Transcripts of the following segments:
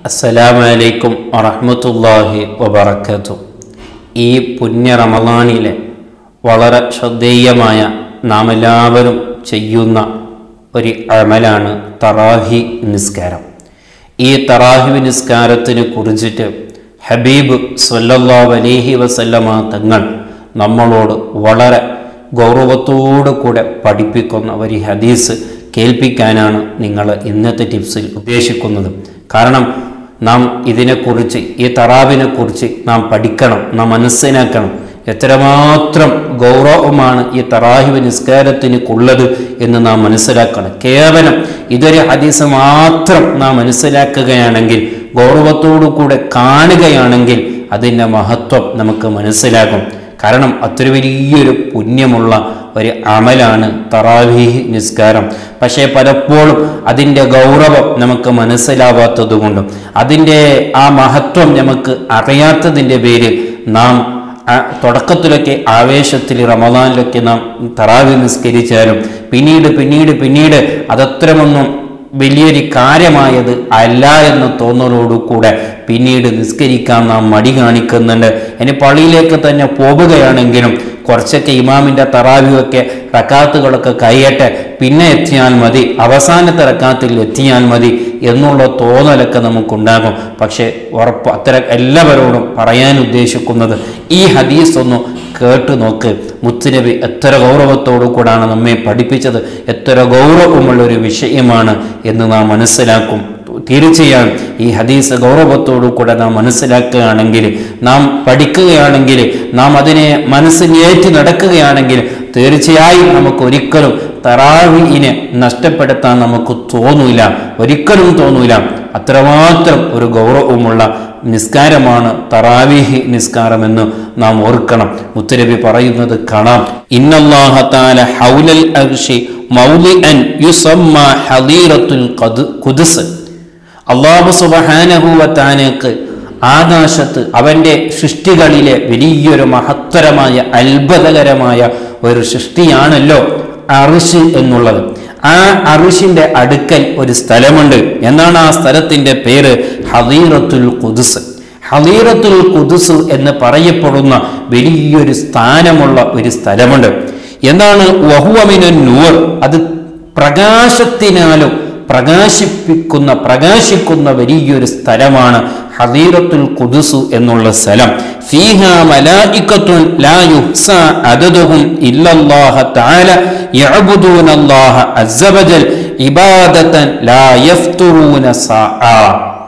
അസ്സലാമു അലൈക്കും വറഹ്മത്തുള്ളാഹി വബറകാതു ഈ പുണ്യ റമദാനിലെ വളരെ ശ്രദ്ധേയമായ നാം എല്ലാവരും ചെയ്യുന്ന ഒരു അമലാണ് തറാഹി നിസ്കാരം ഈ തറാഹി നിസ്കാരത്തിനെ കുറിച്ചിട്ട് ഹബീബ് സല്ലല്ലാഹു അലൈഹി വസല്ലമ തങ്ങൾ നമ്മളോട് വളരെ ഗൗരവത്തോടു കൂടെ പഠിപ്പിക്കുന്ന ഒരു ഹദീസ് കേൾപ്പിക്കാനാണ് നിങ്ങൾ ഇന്നത്തെ ടിപ്സിൽ ഉദ്ദേശിക്കുന്നത് കാരണം നാം ഇതിനെക്കുറിച്ച് ഈ തറാവിനെക്കുറിച്ച് നാം പഠിക്കണം നാം മനസ്സിലാക്കണം എത്രമാത്രം ഗൗരവമാണ് ഈ തറാഹിബ് നിസ്കാരത്തിനുള്ളത് എന്ന് നാം മനസ്സിലാക്കണം കേവലം ഇതൊരു ഹദീസ് മാത്രം നാം മനസ്സിലാക്കുകയാണെങ്കിൽ ഗൗരവത്തോടു കൂടെ കാണുകയാണെങ്കിൽ അതിൻ്റെ മഹത്വം നമുക്ക് മനസ്സിലാകും കാരണം അത്ര വലിയൊരു പുണ്യമുള്ള ഒരു അമലാണ് തറാവീഹ് നിസ്കാരം പക്ഷേ പലപ്പോഴും അതിൻ്റെ ഗൗരവം നമുക്ക് മനസ്സിലാവാത്തതുകൊണ്ടും അതിൻ്റെ ആ മഹത്വം നമുക്ക് അറിയാത്തതിൻ്റെ പേരിൽ നാം ആ തുടക്കത്തിലൊക്കെ ആവേശത്തിൽ റമദാനിലൊക്കെ നാം തറാവി നിസ്കരിച്ചാലും പിന്നീട് പിന്നീട് പിന്നീട് അതത്രമൊന്നും വലിയൊരു കാര്യമായത് അല്ല എന്ന് തോന്നലോടുകൂടെ പിന്നീട് നിസ്കരിക്കാൻ നാം മടി കാണിക്കുന്നുണ്ട് ഇനി പള്ളിയിലേക്ക് തന്നെ പോവുകയാണെങ്കിലും കുറച്ചൊക്കെ ഇമാമിൻ്റെ തറാവിയൊക്കെ റക്കാത്തുകളൊക്കെ കഴിയട്ടെ പിന്നെ എത്തിയാൽ മതി അവസാനത്തെ റക്കാത്തിൽ എത്തിയാൽ മതി എന്നുള്ള തോന്നലൊക്കെ നമുക്കുണ്ടാകും പക്ഷേ ഉറപ്പ് അത്തരം എല്ലാവരോടും പറയാൻ ഉദ്ദേശിക്കുന്നത് ഈ ഹദീസ് ഒന്ന് കേട്ടു നോക്ക് മുത്തുനബി എത്ര ഗൗരവത്തോടു കൂടാണ് നമ്മെ പഠിപ്പിച്ചത് എത്ര ഗൗരവമുള്ള ഒരു വിഷയമാണ് എന്ന് നാം മനസ്സിലാക്കും തീർച്ചയായും ഈ ഹദീസ് ഗൗരവത്തോടു കൂടെ നാം മനസ്സിലാക്കുകയാണെങ്കിൽ നാം പഠിക്കുകയാണെങ്കിൽ നാം അതിനെ മനസ്സിലേറ്റി നടക്കുകയാണെങ്കിൽ തീർച്ചയായും നമുക്ക് ഒരിക്കലും തറാവിനെ നഷ്ടപ്പെടുത്താൻ നമുക്ക് തോന്നൂല ഒരിക്കലും തോന്നൂല അത്രമാത്രം ഒരു ഗൗരവമുള്ള നിസ്കാരമാണ് തറാവിഹി നിസ്കാരമെന്ന് നാം ഓർക്കണം മുത്തരബി പറയുന്നത് കാണാം ഇന്നല്ലാഹ തആല ഹൗലൽ അർശി മൗലിഅൻ യുസമ്മ ഹദീറത്തുൽ ഖുദ്സ് അള്ളാഹു സുബഹാനഹുവത്താനക്ക് ആകാശത്ത് അവൻ്റെ സൃഷ്ടികളിലെ വലിയൊരു മഹത്തരമായ അത്ഭുതകരമായ ഒരു സൃഷ്ടിയാണല്ലോ അറിഷ് എന്നുള്ളത് ആ അറിഷിന്റെ അടുക്കൽ ഒരു സ്ഥലമുണ്ട് എന്നാണ് ആ സ്ഥലത്തിന്റെ പേര് ഹദീറത്തുൽ ഖുദ്സ് ഹദീറത്തുൽ ഖുദ്സ് എന്ന് പറയപ്പെടുന്ന വലിയൊരു സ്ഥാനമുള്ള ഒരു സ്ഥലമുണ്ട് എന്താണ് വഹുവമിന നൂർ അത് പ്രകാശത്തിനാലും പ്രകാശിപ്പിക്കുന്ന പ്രകാശിക്കുന്ന വലിയൊരു സ്ഥലമാണ് ഹദീറത്തുൽ ഖുദുസു എന്നുള്ള സ്ഥലം ഫീഹ മലായികത്തുൻ ലാ യുഹ്സ അദദുഹും ഇല്ലല്ലാഹ തആല യഅബുദൂന അല്ലാഹ അസ്സവജൽ ഇബാദതൻ ലാ യഫ്തുറൂന സാആ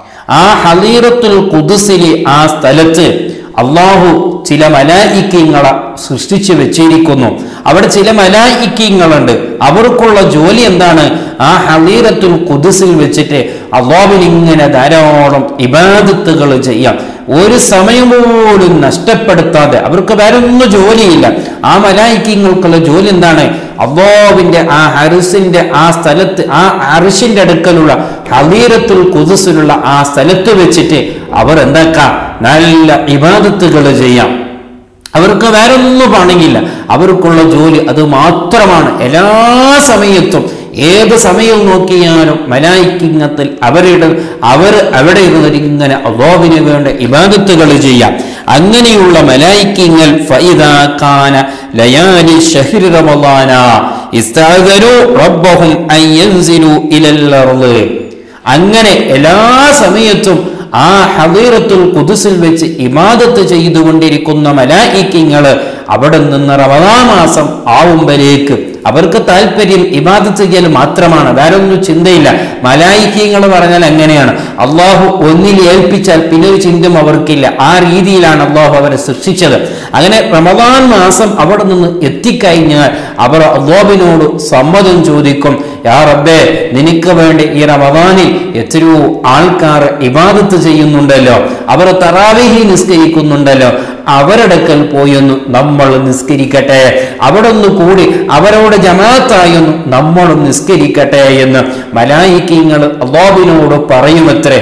ആ ഹദീറത്തുൽ ഖുദുസിലെ ആ സ്ഥലത്ത് അള്ളാഹു ചില മലായിക്കങ്ങളെ സൃഷ്ടിച്ചു വെച്ചിരിക്കുന്നു അവിടെ ചില മലായിക്കങ്ങളുണ്ട് അവർക്കുള്ള ജോലി എന്താണ് ആ ഹലീറത്തുൽ കുതിസിൽ വെച്ചിട്ട് അള്ളാഹുവിൽ ഇങ്ങനെ ധാരാളം ഇബാദത്തുകൾ ചെയ്യാം ഒരു സമയം പോലും നഷ്ടപ്പെടുത്താതെ അവർക്ക് വേറെ ഒന്നും ജോലിയില്ല ആ മലായിക്കങ്ങൾക്കുള്ള ജോലി എന്താണ് അള്ളാഹുവിന്റെ ആ ഹരിസിന്റെ ആ സ്ഥലത്ത് ആ ഹറിഷിന്റെ അടുക്കലുള്ള ഹലീറത്തുൽ കുതിസിലുള്ള ആ സ്ഥലത്ത് വെച്ചിട്ട് അവർ എന്താക്കാം നല്ല ഇബാദത്തുകൾ ചെയ്യാം അവർക്ക് വേറെ ഒന്നും പണിയില്ല അവർക്കുള്ള ജോലി അത് മാത്രമാണ് എല്ലാ സമയത്തും ഏത് സമയം നോക്കിയാലും മലായിക്കിങ്ങത്തിൽ അവരുടെ അവർ അവിടെ ഇരുന്നിട്ട് ഇങ്ങനെ അള്ളാഹുവിന് വേണ്ട ഇബാദത്തുകൾ ചെയ്യാം അങ്ങനെയുള്ള മലായിക്കിങ്ങൾ ഫൈദാക്കാന ലയാലി ഷഹ്രി റമളാന ഇസ്തഅദനു റബ്ബഹും അൻ യൻസിലു ഇലൽ അർള് അങ്ങനെ എല്ലാ സമയത്തും ആ ഹദീറത്തുൽ കുദുസിൽ വെച്ച് ഇമാദത്ത് ചെയ്തുകൊണ്ടിരിക്കുന്ന മലായിക്കിങ്ങള് അവിടെ നിന്ന് റമദാ മാസം ആവുമ്പോഴേക്ക് അവർക്ക് താല്പര്യം ഇബാദത്ത് ചെയ്യൽ മാത്രമാണ് വേറെ ഒന്നും ചിന്തയില്ല മലായിക്കങ്ങൾ പറഞ്ഞാൽ എങ്ങനെയാണ് അള്ളാഹു ഒന്നിൽ ഏൽപ്പിച്ചാൽ പിന്നെ ഒരു ചിന്തയും അവർക്കില്ല ആ രീതിയിലാണ് അള്ളാഹു അവരെ സൃഷ്ടിച്ചത് അങ്ങനെ റമദാൻ മാസം അവിടെ നിന്ന് എത്തിക്കഴിഞ്ഞാൽ അവർ അള്ളാബിനോട് സമ്മതം ചോദിക്കും യാ റബ്ബേ നിനക്ക് വേണ്ടി ഈ റമദാനിൽ എത്രയോ ആൾക്കാർ ഇബാദത്ത് ചെയ്യുന്നുണ്ടല്ലോ അവർ തറാവിഹി നിസ്കരിക്കുന്നുണ്ടല്ലോ അവരടുക്കൽ പോയൊന്ന് നമ്മൾ നിസ്കരിക്കട്ടെ അവിടെ ഒന്ന് കൂടി അവരോട് ജമാഅത്തായൊന്ന് നമ്മളും നിസ്കരിക്കട്ടെ എന്ന് മലായിക്കങ്ങൾ അള്ളാബിനോട് പറയുമത്രേ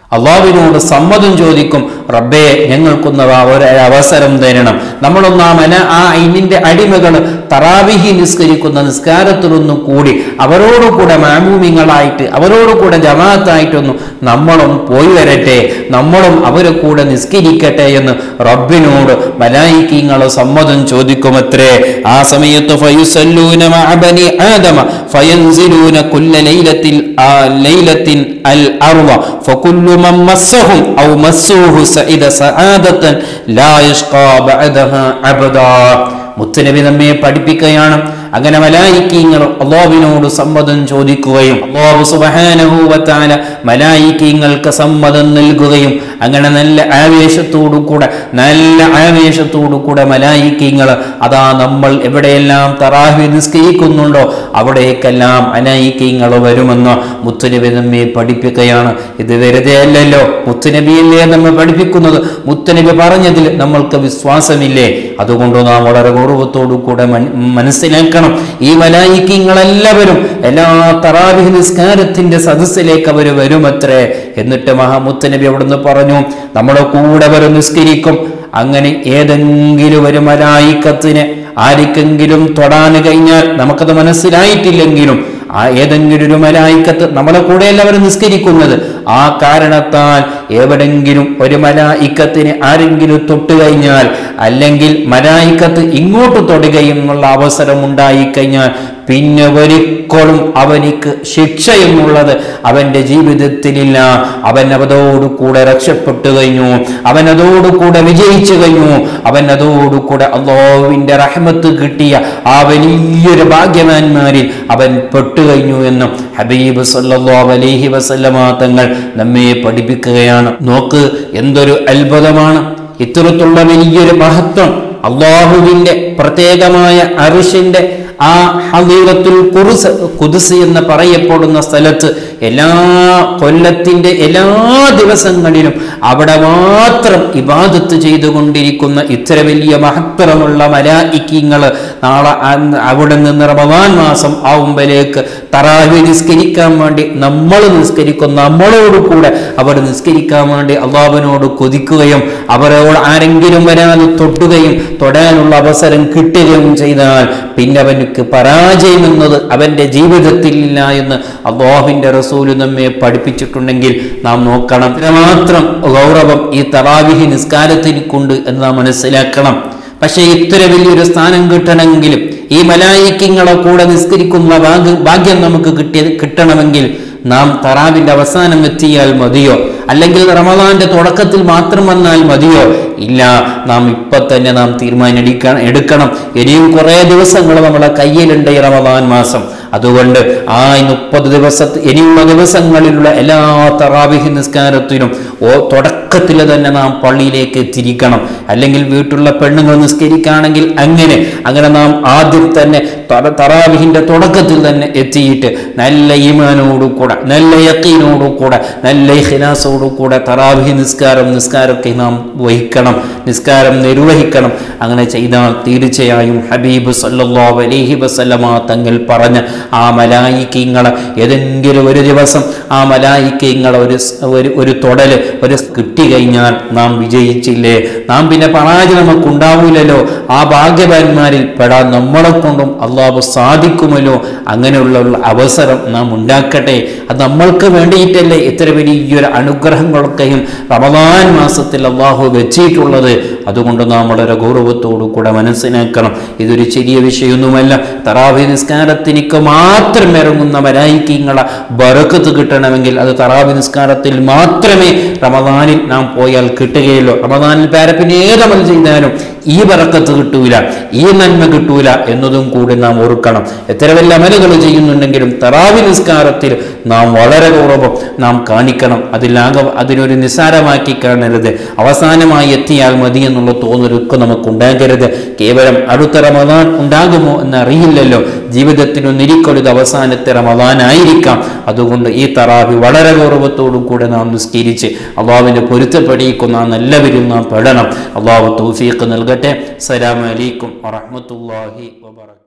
അള്ളാഹുവിനോട് സമ്മതം ചോദിക്കും റബ്ബേ ഞങ്ങൾക്കൊന്ന് ആ ഒരു അവസരം തരണം നമ്മളൊന്ന് ആ മന ആ ഇതിന്റെ അടിമകൾ തറാവിഹി നിസ്കരിക്കുന്ന നിസ്കാരത്തിലൊന്നും കൂടി അവരോട് കൂടെ മാമൂമിങ്ങളായിട്ട് അവരോട് കൂടെ ജമാഅത്തായിട്ടൊന്നും നമ്മളും പോയി വരട്ടെ നമ്മളും അവരെ കൂടെ നിസ്കരിക്കട്ടെ എന്ന് റബ്ബിനോട് മലായിക്കിങ്ങൾ സമ്മതം ചോദിക്കുമത്രേ ആ സമയത്ത് ഫയുസല്ലൂന മഅ ബനി ആദമ ഫയൻസിലൂന കുല്ല ലൈലത്തിൽ ആ ലൈലത്തിൻ അൽ അർവ ഫകുല്ലു മൻ മസ്സഹും ഔ മസ്സൂഹു സഇദ സആദത്തൻ ലാ യഷ്ഖാ ബഅദഹാ അബദാ മുത്തുനബി നമ്മെ പഠിപ്പിക്കുകയാണ് അങ്ങനെ മലായിക്കീങ്ങൾ അള്ളാഹുവിനോട് സമ്മതം ചോദിക്കുകയും അള്ളാഹു സുബഹാനഹൂവത്താല മലായിക്കീങ്ങൾക്ക് സമ്മതം നൽകുകയും അങ്ങനെ നല്ല ആവേശത്തോടു കൂടെ നല്ല ആവേശത്തോടു കൂടെ മലായിക്കീങ്ങൾ അതാ നമ്മൾ എവിടെയെല്ലാം തറാഹി നിസ്കരിക്കുന്നുണ്ടോ അവിടേക്കെല്ലാം മലായിക്കീങ്ങൾ വരുമെന്ന് മുത്തുനബി നമ്മെ പഠിപ്പിക്കുകയാണ് ഇത് വെറുതെ അല്ലല്ലോ മുത്തുനബിയല്ലേ നമ്മെ പഠിപ്പിക്കുന്നത് മുത്തുനബി പറഞ്ഞതിൽ നമ്മൾക്ക് വിശ്വാസമില്ലേ അതുകൊണ്ട് നാം വളരെ ഗൗരവത്തോടു കൂടെ മൻ- മനസ്സിലാക്കണം ഈ മലായിക്കങ്ങളെല്ലാവരും എല്ലാ തറാവിഹ് നിസ്കാരത്തിന്റെ സദസ്സിലേക്ക് അവർ വരുമത്രേ എന്നിട്ട് മഹാമുത്തനബി അവിടുന്ന് പറഞ്ഞു നമ്മുടെ കൂടെ അവർ നിസ്കരിക്കും അങ്ങനെ ഏതെങ്കിലും ഒരു മലായിക്കത്തിന് ആർക്കെങ്കിലും തൊടാൻ കഴിഞ്ഞാൽ നമുക്കത് മനസ്സിലായിട്ടില്ലെങ്കിലും ആ ഏതെങ്കിലും ഒരു മലായിക്കത്ത് നമ്മളെ കൂടെ എല്ലാവരും നിസ്കരിക്കുന്നത് ആ കാരണത്താൽ എവിടെങ്കിലും ഒരു മലായിക്കത്തിന് ആരെങ്കിലും തൊട്ട് കഴിഞ്ഞാൽ അല്ലെങ്കിൽ മലായിക്കത്ത് ഇങ്ങോട്ട് തൊടുകയും ഉള്ള അവസരം ഉണ്ടായിക്കഴിഞ്ഞാൽ പിന്നെ ഒരിക്കലും അവനിക്ക് ശിക്ഷ എന്നുള്ളത് അവന്റെ ജീവിതത്തിലില്ല അവൻ അതോടുകൂടെ രക്ഷപ്പെട്ടു കഴിഞ്ഞു അവൻ അതോടുകൂടെ വിജയിച്ചു കഴിഞ്ഞു അവൻ അതോടുകൂടെ അള്ളാഹുവിന്റെ റഹ്മത്ത് കിട്ടിയ ആ വലിയൊരു ഭാഗ്യവാന്മാരിൽ അവൻ പെട്ടുകഴിഞ്ഞു എന്നും ഹബീബ് സല്ലല്ലാഹു അലൈഹി വസല്ലമ തങ്ങൾ നമ്മെ പഠിപ്പിക്കുകയാണ് നോക്ക് എന്തൊരു അത്ഭുതമാണ് ഇത്തരത്തിലുള്ള വലിയൊരു മഹത്വം അള്ളാഹുവിന്റെ പ്രത്യേകമായ അറുഷിന്റെ ആ ഹദീറത്തുൽ കുറുസ് കുതുസ് എന്ന് പറയപ്പെടുന്ന സ്ഥലത്ത് എല്ലാ കൊല്ലത്തിന്റെ എല്ലാ ദിവസങ്ങളിലും അവിടെ മാത്രം ഇബാദത്ത് ചെയ്തുകൊണ്ടിരിക്കുന്ന ഇത്ര വലിയ മഹത്തരമുള്ള മലായിക്കിങ്ങൾ നാളെ അന്ന് അവിടെ നിന്ന് റമദാൻ മാസം ആവുമ്പോഴേക്ക് തറാവി നിസ്കരിക്കാൻ വേണ്ടി നമ്മൾ നിസ്കരിക്കും നമ്മളോട് കൂടെ അവർ നിസ്കരിക്കാൻ വേണ്ടി അള്ളാഹുവിനോട് കൊതിക്കുകയും അവരോട് ആരെങ്കിലും വരാതെ തൊട്ടുകയും തൊടാനുള്ള അവസരം കിട്ടുകയും ചെയ്താൽ പിന്നെ അവനക്ക് പരാജയം എന്നത് അവന്റെ ജീവിതത്തിൽ ഇല്ല എന്ന് അള്ളാഹുവിന്റെ റസൂല് നമ്മെ പഠിപ്പിച്ചിട്ടുണ്ടെങ്കിൽ നാം നോക്കണം ഇത്രമാത്രം ഗൗരവം ഈ തറാവിഹി നിസ്കാരത്തിനുണ്ട് എന്ന് നാം മനസ്സിലാക്കണം പക്ഷേ ഇത്ര വലിയൊരു സ്ഥാനം കിട്ടണമെങ്കിലും ഈ മലായിക്കങ്ങളെ കൂടെ നിസ്കരിക്കുന്ന ഭാഗ്യ ഭാഗ്യം നമുക്ക് കിട്ടിയ കിട്ടണമെങ്കിൽ നാം തറാവിന്റെ അവസാനം എത്തിയാൽ മതിയോ അല്ലെങ്കിൽ റമദാന്റെ തുടക്കത്തിൽ മാത്രം വന്നാൽ മതിയോ ഇല്ല നാം ഇപ്പൊ തന്നെ നാം തീരുമാനം എടുക്കണം എടുക്കണം ഇനിയും കുറേ ദിവസങ്ങൾ നമ്മളെ കയ്യിലുണ്ട് ഈ റമദാൻ മാസം അതുകൊണ്ട് ആ മുപ്പത് ദിവസത്തെ ഇനിയുള്ള ദിവസങ്ങളിലുള്ള എല്ലാ തറാവിഹി നിസ്കാരത്തിനും ഓ തുടക്കത്തിൽ തന്നെ നാം പള്ളിയിലേക്ക് എത്തിയിരിക്കണം അല്ലെങ്കിൽ വീട്ടിലുള്ള പെണ്ണുങ്ങൾ നിസ്കരിക്കുകയാണെങ്കിൽ അങ്ങനെ അങ്ങനെ നാം ആദ്യം തന്നെ തറ- തറാവിഹിന്റെ തുടക്കത്തിൽ തന്നെ എത്തിയിട്ട് നല്ല ഈമാനോടു കൂടെ നല്ല യക്കീനോടു കൂടെ നല്ല ഇഖ്ലാസോടു കൂടെ തറാവിഹി നിസ്കാരം നിസ്കാരമൊക്കെ നാം വഹിക്കണം നിസ്കാരം നിർവഹിക്കണം അങ്ങനെ ചെയ്താൽ തീർച്ചയായും ഹബീബ് സല്ലല്ലാഹു അലൈഹി വസല്ലമ തങ്ങൾ പറഞ്ഞ ആ മലായിക്കങ്ങളെ ഏതെങ്കിലും ഒരു ദിവസം ആ മലായിക്കങ്ങളെ ഒരു സ്- ഒരു ഒരു തൊടല് ഒരു സ് കിട്ടി കഴിഞ്ഞാൽ നാം വിജയിച്ചില്ലേ നാം പിന്നെ പരാജയം നമുക്ക് ഉണ്ടാവൂലല്ലോ ആ ഭാഗ്യവാന്മാരിൽ പെടാൻ നമ്മളെ കൊണ്ടും അള്ളാഹു സാധിക്കുമല്ലോ അങ്ങനെയുള്ള ഉള്ള അവസരം നാം ഉണ്ടാക്കട്ടെ അത് നമ്മൾക്ക് വേണ്ടിയിട്ടല്ലേ ഇത്ര വലിയൊരു അനുഗ്രഹങ്ങളൊക്കെയും റമദാൻ മാസത്തിൽ അള്ളാഹു വെച്ചിട്ടുള്ളത് അതുകൊണ്ട് നാം വളരെ ഗൗരവത്തോടു കൂടെ മനസ്സിലാക്കണം ഇതൊരു ചെറിയ വിഷയമൊന്നുമല്ല തറാവി നിസ്കാരത്തിനിക്ക് മാത്രം ഇറങ്ങുന്ന മലായിക്കങ്ങളെ ബറക്കത്ത് കിട്ടണമെങ്കിൽ അത് തറാവി നിസ്കാരത്തിൽ മാത്രമേ റമദാനിൽ നാം പോയാൽ കിട്ടുകയുള്ളൂ റമദാനിൽ പേരപ്പിന് ഏതമൽ ചെയ്താലും ഈ ബറക്കത്ത് കിട്ടൂല ഈ നന്മ കിട്ടൂല എന്നതും കൂടി നാം ഓർക്കണം എത്ര വലിയ അമലുകൾ ചെയ്യുന്നുണ്ടെങ്കിലും തറാവി നിസ്കാരത്തിൽ നാം വളരെ ഗൗരവം നാം കാണിക്കണം അതിലാകെ അതിനൊരു നിസ്സാരമാക്കി കാണരുത് അവസാനമായി എത്തിയാൽ മതി എന്നുള്ള തോന്നലൊക്കെ നമുക്ക് ഉണ്ടാകരുത് കേവലം അടുത്ത റമദാൻ ഉണ്ടാകുമോ എന്ന് അറിയില്ലല്ലോ ജീവിതത്തിനൊന്നിരിക്കൊരു അവസാനത്തെ റമദാനായിരിക്കാം അതുകൊണ്ട് ഈ തറാവി വളരെ ഗൗരവത്തോടു കൂടെ നാം നിസ്കരിച്ച് അള്ളാഹുവിന്റെ പൊരുത്തപ്പെടിയിക്കുന്ന നല്ലവരും നാം പെടണം അള്ളാഹു തൗഫീഖ് നൽകട്ടെ അസ്സലാമു അലൈക്കും വറഹ്മത്തുള്ളാഹി വബറകാതുഹു